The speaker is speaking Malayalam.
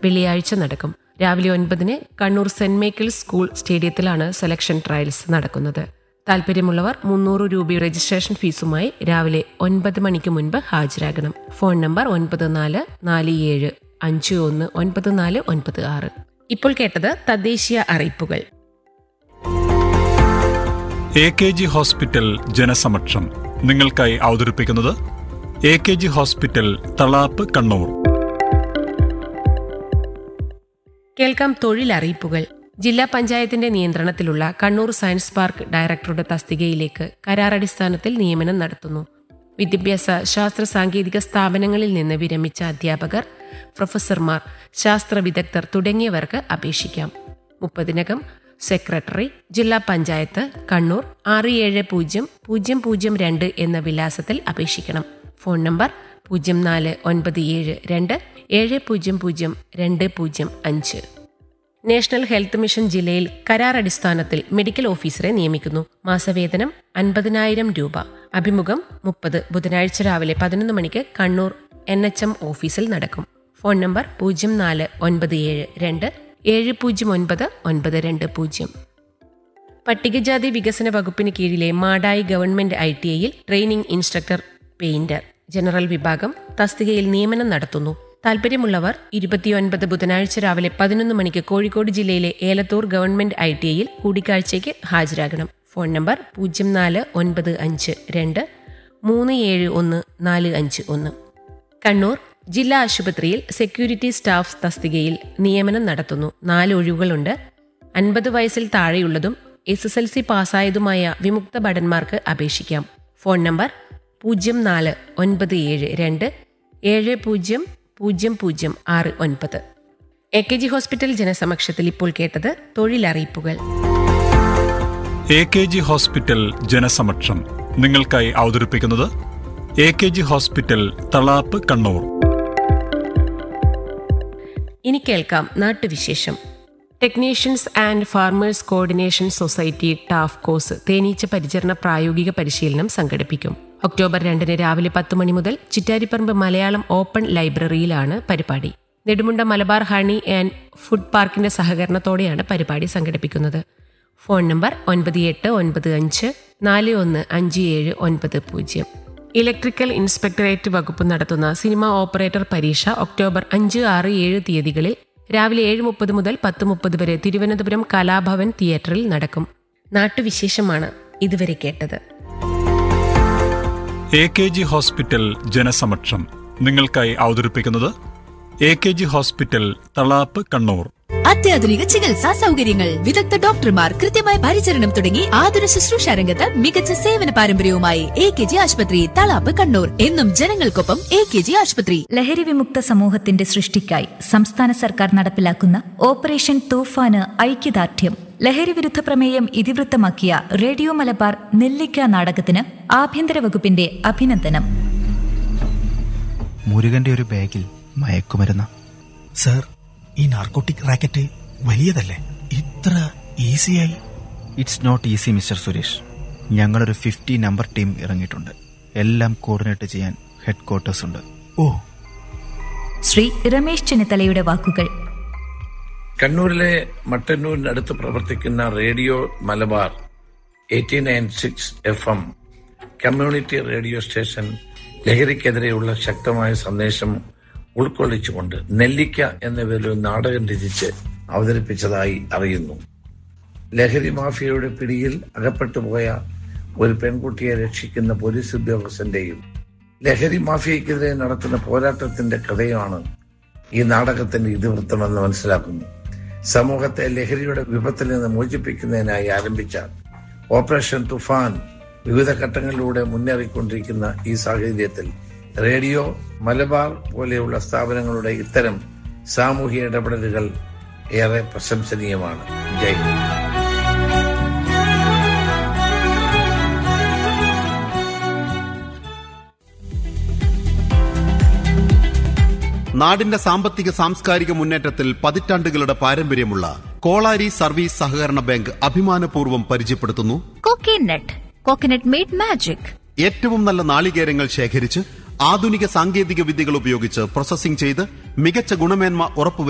വെള്ളിയാഴ്ച നടക്കും രാവിലെ ഒൻപതിന് കണ്ണൂർ സെന്റ് മേക്കിൾസ് സ്കൂൾ സ്റ്റേഡിയത്തിലാണ് സെലക്ഷൻ ട്രയൽസ് നടക്കുന്നത് താല്പര്യമുള്ളവർ മുന്നൂറ് രൂപ രജിസ്ട്രേഷൻ ഫീസുമായി രാവിലെ ഒൻപത് മണിക്ക് മുൻപ് ഹാജരാകണം ഫോൺ നമ്പർ ഒൻപത് നാല് നാല് ഏഴ് അഞ്ച് ഒന്ന് ഒൻപത് നാല് ഒൻപത് ആറ് ഇപ്പോൾ കേട്ടത് തദ്ദേശീയ അറിയിപ്പുകൾ എ കെ ജി ഹോസ്പിറ്റൽ ജനസമക്ഷം നിങ്ങൾക്കായി അവതരിപ്പിക്കുന്നത് A K G hospital Thalap Kannur കേൾക്കാം തൊഴിലറിയിപ്പുകൾ ജില്ലാ പഞ്ചായത്തിന്റെ നിയന്ത്രണത്തിലുള്ള കണ്ണൂർ സയൻസ് പാർക്ക് ഡയറക്ടറുടെ തസ്തികയിലേക്ക് കരാറടിസ്ഥാനത്തിൽ നിയമനം നടത്തുന്നു വിദ്യാഭ്യാസ ശാസ്ത്ര സാങ്കേതിക സ്ഥാപനങ്ങളിൽ നിന്ന് വിരമിച്ച അധ്യാപകർ പ്രൊഫസർമാർ ശാസ്ത്ര വിദഗ്ധർ തുടങ്ങിയവർക്ക് അപേക്ഷിക്കാം മുപ്പതിനകം സെക്രട്ടറി ജില്ലാ പഞ്ചായത്ത് കണ്ണൂർ ആറ് ഏഴ് പൂജ്യം പൂജ്യം പൂജ്യം രണ്ട് എന്ന വിലാസത്തിൽ അപേക്ഷിക്കണം ഫോൺ നമ്പർ പൂജ്യം നാല് ഒൻപത് ഏഴ് രണ്ട് ഏഴ് പൂജ്യം പൂജ്യം രണ്ട് പൂജ്യം അഞ്ച് നാഷണൽ ഹെൽത്ത് മിഷൻ ജില്ലയിൽ കരാർ അടിസ്ഥാനത്തിൽ മെഡിക്കൽ ഓഫീസറെ നിയമിക്കുന്നു മാസവേതനം അൻപതിനായിരം രൂപ അഭിമുഖം മുപ്പത് ബുധനാഴ്ച രാവിലെ പതിനൊന്ന് മണിക്ക് കണ്ണൂർ എൻ എച്ച് എം ഓഫീസിൽ നടക്കും ഫോൺ നമ്പർ പൂജ്യം നാല് ഒൻപത് ഏഴ് രണ്ട് ഏഴ് പൂജ്യം ഒൻപത് ഒൻപത് രണ്ട് പൂജ്യം പട്ടികജാതി വികസന വകുപ്പിന് കീഴിലെ മാടായി ഗവൺമെന്റ് ഐ ടി ഐയിൽ ട്രെയിനിംഗ് ഇൻസ്ട്രക്ടർ പെയിന്റർ ജനറൽ വിഭാഗം തസ്തികയിൽ നിയമനം നടത്തുന്നു താല്പര്യമുള്ളവർ ഇരുപത്തിയൊൻപത് ബുധനാഴ്ച രാവിലെ പതിനൊന്ന് മണിക്ക് കോഴിക്കോട് ജില്ലയിലെ ഏലത്തൂർ ഗവൺമെന്റ് ഐ ടി ഐയിൽ കൂടിക്കാഴ്ചയ്ക്ക് ഹാജരാകണം ഫോൺ നമ്പർ പൂജ്യം നാല് ഒൻപത് അഞ്ച് രണ്ട് മൂന്ന് ഏഴ് ഒന്ന് നാല് അഞ്ച് ഒന്ന് കണ്ണൂർ ജില്ലാ ആശുപത്രിയിൽ സെക്യൂരിറ്റി സ്റ്റാഫ് തസ്തികയിൽ നിയമനം നടത്തുന്നു നാല് ഒഴിവുകളുണ്ട് അൻപത് വയസ്സിൽ താഴെയുള്ളതും എസ് എസ് എൽ സി പാസ്സായതുമായ വിമുക്ത ഭടന്മാർക്ക് അപേക്ഷിക്കാം ഫോൺ നമ്പർ പൂജ്യം നാല് ഒൻപത് ഏഴ് രണ്ട് ഏഴ് പൂജ്യം പൂജ്യം പൂജ്യം ആറ് ഒൻപത് എ കെ ജി ഹോസ്പിറ്റൽ ജനസമക്ഷത്തിൽ ഇപ്പോൾ കേട്ടത് തൊഴിലറിയിപ്പുകൾ എ കെ ജി ഹോസ്പിറ്റൽ ജനസമക്ഷം നിങ്ങൾക്കായി അവതരിപ്പിക്കുന്നത് A K G hospital Thalap Kannur ഇനി കേൾക്കാം നാട്ടുവിശേഷം technicians and farmers coordination society TAF course തേനീച്ച പരിചരണ പ്രായോഗിക പരിശീലനം സംഘടിപ്പിക്കും ഒക്ടോബർ രണ്ടിന് രാവിലെ പത്ത് മണി മുതൽ ചിറ്റാരിപ്പറമ്പ് മലയാളം ഓപ്പൺ ലൈബ്രറിയിലാണ് പരിപാടി Nedumunda Malabar honey and food പാർക്കിന്റെ സഹകരണത്തോടെയാണ് പരിപാടി സംഘടിപ്പിക്കുന്നത് ഫോൺ നമ്പർ ഒൻപത് എട്ട് ഒൻപത് അഞ്ച് നാല് ഒന്ന് അഞ്ച് ഏഴ് ഒൻപത് പൂജ്യം ഇലക്ട്രിക്കൽ ഇൻസ്പെക്ടറേറ്റ് വകുപ്പ് നടത്തുന്ന സിനിമ ഓപ്പറേറ്റർ പരീക്ഷ ഒക്ടോബർ അഞ്ച് ആറ് ഏഴ് തീയതികളിൽ രാവിലെ ഏഴ് മുപ്പത് മുതൽ പത്ത് മുപ്പത് വരെ തിരുവനന്തപുരം കലാഭവൻ തിയേറ്ററിൽ നടക്കും നാട്ടുവിശേഷമാണ് ഇതുവരെ കേട്ടത് എ കെ ജി ഹോസ്പിറ്റൽ ജനസമക്ഷം നിങ്ങൾക്കായി അവതരിപ്പിക്കുന്നത് A K G hospital Thalap Kannur അത്യാധുനിക ചികിത്സാ സൗകര്യങ്ങൾ വിദഗ്ധ ഡോക്ടർമാർ കൃത്യമായ പരിചരണം തുടങ്ങി ആതുര ശുശ്രൂഷ രംഗത്ത് മികച്ച സേവന പാരമ്പര്യവുമായി എ കെ ജി ആശുപത്രി തളാപ്പ് കണ്ണൂർ എന്നും ജനങ്ങൾക്കൊപ്പം എ കെ ജി ആശുപത്രി ലഹരി വിമുക്ത സമൂഹത്തിന്റെ സൃഷ്ടിക്കായി സംസ്ഥാന സർക്കാർ നടപ്പിലാക്കുന്ന ഓപ്പറേഷൻ തൂഫാന് ഐക്യദാർഢ്യം ലഹരി വിരുദ്ധ പ്രമേയം ഇതിവൃത്തമാക്കിയ റേഡിയോ മലബാർ നെല്ലിക്ക നാടകത്തിന് ആഭ്യന്തര വകുപ്പിന്റെ അഭിനന്ദനം മുരുകന്റെ ഒരു ബാഗിൽ മയക്കുമരുന്ന് സർ ഈ നാർക്കോട്ടിക് റാക്കറ്റ് വലിയതല്ലേ ഇത്ര ഈസിയായി it's not easy mister Suresh ഞങ്ങളൊരു ഫിഫ്റ്റി നമ്പർ ടീം ഇറങ്ങിയിട്ടുണ്ട് എല്ലാം കോർഡിനേറ്റ് ചെയ്യാൻ ഹെഡ് ക്വാർട്ടേഴ്സ് ഉണ്ട് ഓ ശ്രീ രമേശ് ചെന്നിത്തലയുടെ വാക്കുകൾ കണ്ണൂരിലെ മട്ടന്നൂരിനടുത്ത് പ്രവർത്തിക്കുന്ന radio Malabar eighty nine six F M community radio station ലഹരിക്കെതിരെയുള്ള ശക്തമായ സന്ദേശം ഉൾക്കൊള്ളിച്ചുകൊണ്ട് നെല്ലിക്ക എന്ന പേരിൽ ഒരു നാടകം രചിച്ച് അവതരിപ്പിച്ചതായി അറിയുന്നു ലഹരി മാഫിയയുടെ പിടിയിൽ അകപ്പെട്ടുപോയ ഒരു പെൺകുട്ടിയെ രക്ഷിക്കുന്ന പോലീസ് ഉദ്യോഗസ്ഥന്റെയും ലഹരി മാഫിയക്കെതിരെ നടത്തുന്ന പോരാട്ടത്തിന്റെ കഥയാണ് ഈ നാടകത്തിന്റെ ഇതിവൃത്തമെന്ന് മനസ്സിലാക്കുന്നു സമൂഹത്തെ ലഹരിയുടെ വിപത്തിൽ നിന്ന് മോചിപ്പിക്കുന്നതിനായി ആരംഭിച്ച ഓപ്പറേഷൻ തുഫാൻ വിവിധ ഘട്ടങ്ങളിലൂടെ മുന്നേറിക്കൊണ്ടിരിക്കുന്ന ഈ സാഹചര്യത്തിൽ റേഡിയോ മലബാർ പോലെയുള്ള സ്ഥാപനങ്ങളുടെ ഇത്തരം സാമൂഹിക ഇടപെടലുകൾ ഏറെ പ്രശംസനീയമാണ് ജയ് ഹിന്ദ് നാടിന്റെ സാമ്പത്തിക സാംസ്കാരിക മുന്നേറ്റത്തിൽ പതിറ്റാണ്ടുകളുടെ പാരമ്പര്യമുള്ള കോളാരി സർവീസ് സഹകരണ ബാങ്ക് അഭിമാനപൂർവ്വം പരിചയപ്പെടുത്തുന്നു കോക്കനട്ട് കോക്കനട്ട് മെയ്ഡ് മാജിക് ഏറ്റവും നല്ല നാളികേരങ്ങൾ ശേഖരിച്ച് ആധുനിക സാങ്കേതിക വിദ്യകൾ ഉപയോഗിച്ച് പ്രോസസ്സിംഗ് ചെയ്ത് മികച്ച ഗുണമേന്മ ഉറപ്പുവരുത്തുന്നു